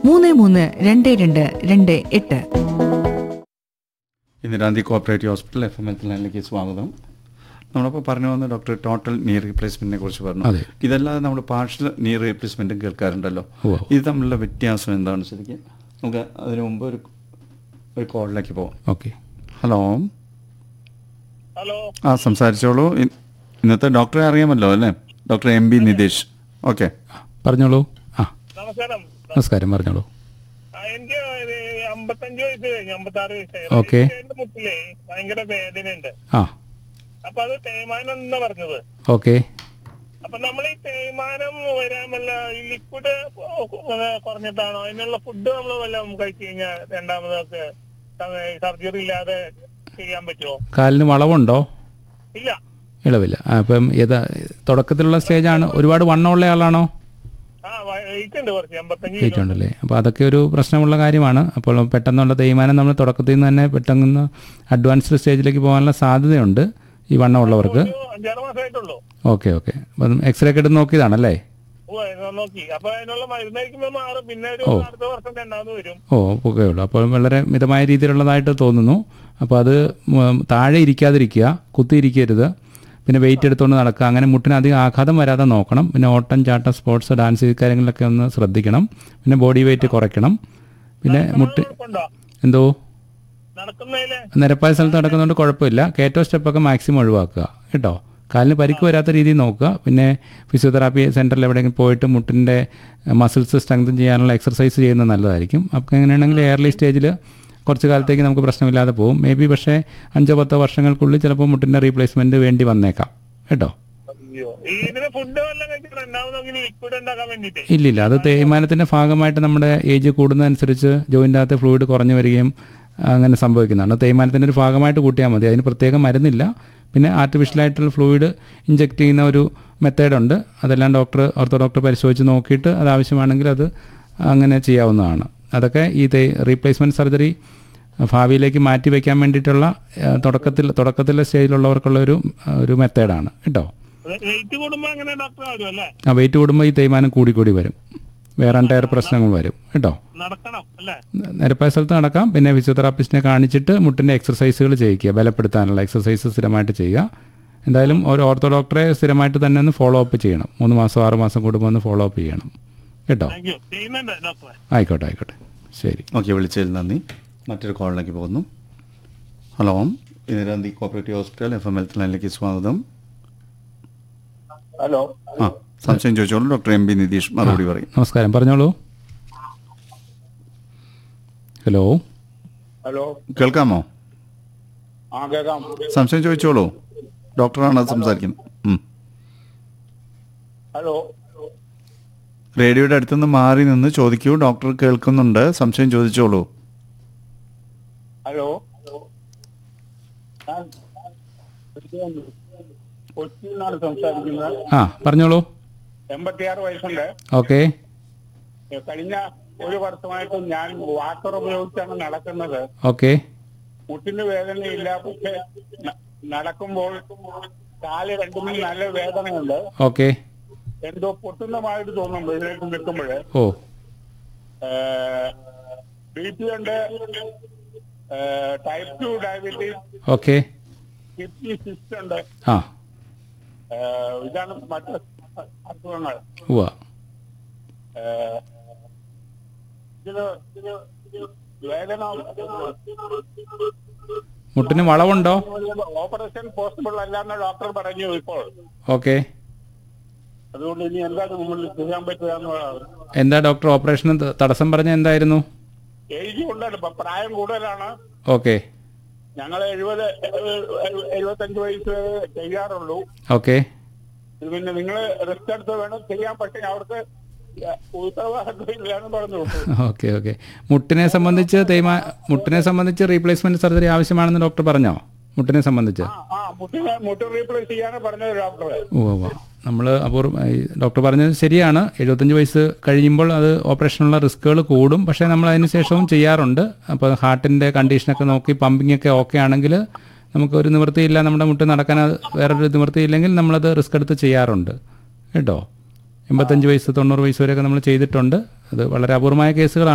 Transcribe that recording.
മൂന്ന് മൂന്ന് രണ്ട് രണ്ട് രണ്ട് എട്ട് Indira Gandhi cooperative hospital F M എത്തിലേക്ക് സ്വാഗതം നമ്മളിപ്പോൾ പറഞ്ഞു വന്ന ഡോക്ടർ ടോട്ടൽ നീ റീപ്ലേസ്മെന്റിനെ കുറിച്ച് പറഞ്ഞു അതെ. ഇതല്ലാതെ നമ്മൾ പാർഷ്യൽ നീ റീപ്ലേസ്മെന്റും കേൾക്കാറുണ്ടല്ലോ ഉവ്വ്. ഇത് തമ്മിലുള്ള വ്യത്യാസം എന്താണ് ശരിക്കും നമുക്ക് അതിനു മുമ്പ് ഒരു ഒരു കോളിലേക്ക് പോവാം ഓക്കെ ഹലോ ഹലോ ആ സംസാരിച്ചോളൂ ഇ- ഇന്നത്തെ ഡോക്ടറെ അറിയാമല്ലോ അല്ലേ doctor M B Nitheesh okay പറഞ്ഞോളൂ ആ നമസ്കാരം നമസ്കാരം പറഞ്ഞോളൂ ആ, എനിക്ക് ഒരു അമ്പത്തഞ്ച് വയസ്സ് കഴിഞ്ഞു അമ്പത്തി ആറ് വയസ്സായി ഓക്കേ. എന്റെ മുട്ടിലെ ഭയങ്കര വേദനയുണ്ട് ആ അപ്പൊ അത് തേയ്മാനം എന്നാ പറഞ്ഞത് ഓക്കെ അപ്പൊ നമ്മൾ ഈ തേയ്മാനം വരാൻ വല്ല ഈ ലിക്വിഡ് കുറഞ്ഞിട്ടാണോ അതിനുള്ള ഫുഡ് നമ്മൾ വല്ലതും കഴിച്ചു കഴിഞ്ഞാൽ രണ്ടാമതൊക്കെ സർജറി ഇല്ലാതെ ചെയ്യാൻ പറ്റുമോ കാലിന് വളവുണ്ടോ ഇല്ല ഇളവില്ല ആ, അപ്പം ഏതാ തുടക്കത്തിലുള്ള സ്റ്റേജാണ് ഒരുപാട് വണ്ണമുള്ള ആളാണോ ആ വെയിറ്റ് ഉണ്ട് കുറച്ച് എൺപത്തഞ്ച് കിലോ കേട്ടുണ്ടല്ലേ അപ്പോൾ അതൊക്കെ ഒരു പ്രശ്നമുള്ള കാര്യമാണ് അപ്പോൾ പെട്ടെന്നുള്ള തേയ്മാനം നമ്മൾ തുടക്കത്തിൽ നിന്ന് തന്നെ പെട്ടെന്ന് അഡ്വാൻസ്ഡ് സ്റ്റേജിലേക്ക് പോകാനുള്ള സാധ്യതയുണ്ട് ഈ വണ്ണമുള്ളവർക്ക് ഒരു അഞ്ചാറ് മാസമായിട്ടുള്ളൂ ഓക്കെ ഓക്കെ അപ്പം എക്സ്റേ ഒക്കെ എടുത്ത് നോക്കിയതാണല്ലേ ഓ ഞാൻ നോക്കി അപ്പൊ അതിനുള്ള മരുന്ന് കഴിക്കുമ്പോൾ മാറും പിന്നെ ഒരു ഓ. അടുത്ത വർഷം രണ്ടാമത് വരും ഓ ഓക്കെ ഉള്ളൂ അപ്പോൾ വളരെ മിതമായ രീതിയിലുള്ളതായിട്ട് തോന്നുന്നു അപ്പോൾ അത് ഉം, താഴെ ഇരിക്കാതിരിക്കുക കുത്തിയിരിക്കരുത് പിന്നെ വെയിറ്റ് എടുത്തുകൊണ്ട് നടക്കുക അങ്ങനെ മുട്ടിന് അധികം ആഘാതം വരാതെ നോക്കണം പിന്നെ ഓട്ടം ചാട്ടം സ്പോർട്സ് ഡാൻസ് ഈ കാര്യങ്ങളിലൊക്കെ ഒന്ന് ശ്രദ്ധിക്കണം പിന്നെ ബോഡി വെയിറ്റ് കുറയ്ക്കണം പിന്നെ മുട്ട് ഉണ്ടോ എന്തോ നടക്കുന്നതില് നിരപ്പായ സ്ഥലത്ത് നടക്കുന്നതുകൊണ്ട് കുഴപ്പമില്ല കയറ്റോ സ്റ്റെപ്പൊക്കെ മാക്സിമം ഒഴിവാക്കുക കേട്ടോ കാലിന് പരിക്ക് വരാത്ത രീതിയിൽ നോക്കുക പിന്നെ ഫിസിയോതെറാപ്പി സെൻറ്ററിൽ എവിടെയെങ്കിലും പോയിട്ട് മുട്ടിൻ്റെ മസിൽസ് സ്ട്രെങ്തൻ ചെയ്യാനുള്ള എക്സർസൈസ് ചെയ്യുന്നത് നല്ലതായിരിക്കും അപ്പോൾ എങ്ങനെയാണെങ്കിൽ എയർലി സ്റ്റേജിൽ കുറച്ച് കാലത്തേക്ക് നമുക്ക് പ്രശ്നമില്ലാതെ പോകും മേ ബി പക്ഷേ അഞ്ചോ പത്തോ വർഷങ്ങൾക്കുള്ളിൽ ചിലപ്പോൾ മുട്ടിൻ്റെ റീപ്ലേസ്മെൻറ്റ് വേണ്ടി വന്നേക്കാം കേട്ടോ അയ്യോ ഈ ഇതിന് ഫുഡ് വല്ലതും കഴിച്ചിട്ട് രണ്ടാമത് ഇങ്ങനെ ലിക്വിഡ് ഉണ്ടാക്കാൻ വേണ്ടിട്ട് ഇല്ലില്ല അത് തേയ്മാനത്തിൻ്റെ ഭാഗമായിട്ട് നമ്മുടെ ഏജ് കൂടുന്നതനുസരിച്ച് ജോയിൻ്റകത്ത് ഫ്ലൂയിഡ് കുറഞ്ഞു വരികയും അങ്ങനെ സംഭവിക്കുന്നതാണ് തേയ്മാനത്തിൻ്റെ ഒരു ഭാഗമായിട്ട് കൂട്ടിയാൽ മതി അതിന് പ്രത്യേകം മരുന്നില്ല പിന്നെ ആർട്ടിഫിഷ്യലായിട്ടുള്ള ഫ്ലൂയിഡ് ഇഞ്ചെക്ട് ചെയ്യുന്ന ഒരു മെത്തേഡുണ്ട് അതെല്ലാം ഡോക്ടർ ഓർത്തോ ഡോക്ടർ പരിശോധിച്ച് നോക്കിയിട്ട് അത് ആവശ്യമാണെങ്കിൽ അത് അങ്ങനെ ചെയ്യാവുന്നതാണ് അതൊക്കെ ഈ തേ റീപ്ലേസ്മെൻറ്റ് സർജറി ഭാവിയിലേക്ക് മാറ്റി വയ്ക്കാൻ വേണ്ടിയിട്ടുള്ള ആ, തുടക്കത്തിൽ തുടക്കത്തിലെ സ്റ്റേജിലുള്ളവർക്കുള്ള ഒരു ആ, ഒരു മെത്തേഡാണ് കേട്ടോ വെയിറ്റ് കൂടുമ്പോ അങ്ങനെ ഡോക്ടർ വരും അല്ലേ ആ വെയിറ്റ് കൂടുമ്പോൾ ഈ തേയ്മാനം കൂടി കൂടി വരും വേറെ ടയർ പ്രശ്നങ്ങൾ വരും കേട്ടോ നടക്കണം അല്ലേ നിരപ്പായ സ്ഥലത്ത് നടക്കാം പിന്നെ ഫിസിയോതെറാപ്പിസ്റ്റിനെ കാണിച്ചിട്ട് മുട്ടിൻ്റെ എക്സർസൈസുകൾ ചെയ്യിക്കുക ബലപ്പെടുത്താനുള്ള എക്സർസൈസ് സ്ഥിരമായിട്ട് ചെയ്യുക എന്തായാലും ഒരു ഓർത്തോ ഡോക്ടറെ സ്ഥിരമായിട്ട് തന്നെ ഒന്ന് ഫോളോ അപ്പ് ചെയ്യണം മൂന്ന് മാസം ആറ് മാസം കൂടുമ്പോൾ ഒന്ന് ഫോളോ അപ്പ് ചെയ്യണം കേട്ടോ താങ്ക് യു ചെയ്യുന്നുണ്ട് ഡോക്ടറെ ആയിക്കോട്ടെ ആയിക്കോട്ടെ ശരി ഓക്കെ വിളിച്ചതിൽ നന്ദി മറ്റൊരു കോളിലേക്ക് പോകുന്നു hello Indira Gandhi cooperative hospital F M എത്തിലേക്ക് സ്വാഗതം ഹലോ ആ സംശയം ചോദിച്ചോളൂ ഡോക്ടർ എം ബി നിതീഷ് മറുപടി പറയും നമസ്കാരം പറഞ്ഞോളൂ ഹലോ ഹലോ കേൾക്കാമോ ആ കേൾക്കാം സംശയം ചോദിച്ചോളൂ ഡോക്ടറാണ് സംസാരിക്കുന്നത് ഉം. ഹലോ റേഡിയോയുടെ അടുത്തുനിന്ന് മാറി നിന്ന് ചോദിക്കൂ ഡോക്ടർ കേൾക്കുന്നുണ്ട് സംശയം ചോദിച്ചോളൂ ഹലോ ഞാൻ കൊച്ചിയിൽ നിന്നാണ് സംസാരിക്കുന്നത് ആ പറഞ്ഞോളൂ എൺപത്തിയാറ് വയസ്സുണ്ട് ഓക്കെ ഏ, കഴിഞ്ഞ ഒരു വർഷമായിട്ട് ഞാൻ വാക്കർ ഉപയോഗിച്ചാണ് നടക്കുന്നത് ഓക്കെ മുട്ടിന് വേദനയില്ല പക്ഷെ ന- നടക്കുമ്പോൾ കാല് രണ്ടും നല്ല വേദനയുണ്ട് ഓക്കെ എന്തോ പൊട്ടുന്നതായിട്ട് തോന്നും വെയിലേക്ക് നിൽക്കുമ്പോൾ ഓ ബി പി ഉണ്ട് type two diabetes okay kidney cyst ഉണ്ട് ആ ഏ, ഇതാണ് മറ്റ് അസുഖങ്ങൾ ഉവ്വ ഏ, ഇതിന് ഇത് വേദന മുട്ടിന് വളവുണ്ടോ ഓപ്പറേഷൻ പോസിബിൾ അല്ലാന്ന് ഡോക്ടർ പറഞ്ഞു ഇപ്പോൾ ഓക്കെ അതുകൊണ്ട് ഇനി എന്താണ് നമ്മൾ ചെയ്യാൻ പറ്റുക എന്നുള്ളതാണ് എന്താ ഡോക്ടർ ഓപ്പറേഷന് ത- തടസ്സം പറഞ്ഞ എന്തായിരുന്നു ഏജ് കൊണ്ടാണ് ഇപ്പൊ പ്രായം കൂടുതലാണ് ഓക്കെ ഞങ്ങൾ എഴുപത് എഴുപത്തഞ്ച് വയസ്സ് വരെ ചെയ്യാറുള്ളൂ ഓക്കെ ഇത് പിന്നെ നിങ്ങൾ റിസ്ക് എടുത്ത് വേണം ചെയ്യാൻ പക്ഷേ അവർക്ക് ഉത്തരവാദിത്വം ഇല്ലാന്ന് പറഞ്ഞു ഓക്കെ ഓക്കെ മുട്ടിനെ സംബന്ധിച്ച് തേയ്മാ മുട്ടിനെ സംബന്ധിച്ച് റീപ്ലേസ്മെന്റ് സർജറി ആവശ്യമാണെന്ന് ഡോക്ടർ പറഞ്ഞോ മുട്ടിനെ സംബന്ധിച്ച് ആ ആ മുട്ടിനെ മുട്ട് റീപ്ലേസ് ചെയ്യാനാണ് പറഞ്ഞത് ഡോക്ടർ ഓ ഓ നമ്മൾ അപൂർവ ഈ ഡോക്ടർ പറഞ്ഞത് ശരിയാണ് എഴുപത്തഞ്ച് വയസ്സ് കഴിയുമ്പോൾ അത് ഓപ്പറേഷനുള്ള റിസ്ക്കുകൾ കൂടും പക്ഷേ നമ്മൾ അതിന് ശേഷവും ചെയ്യാറുണ്ട് അപ്പോൾ ഹാർട്ടിൻ്റെ കണ്ടീഷനൊക്കെ നോക്കി പമ്പിംഗ് ഒക്കെ ഓക്കെ ആണെങ്കിൽ നമുക്ക് ഒരു നിവൃത്തിയില്ല നമ്മുടെ മുട്ട് നടക്കാൻ അത് വേറൊരു നിവൃത്തിയില്ലെങ്കിൽ നമ്മളത് റിസ്ക് എടുത്ത് ചെയ്യാറുണ്ട് കേട്ടോ എൺപത്തഞ്ച് വയസ്സ് തൊണ്ണൂറ് വയസ്സ് വരെയൊക്കെ നമ്മൾ ചെയ്തിട്ടുണ്ട് അത് വളരെ അപൂർവമായ കേസുകളാണ്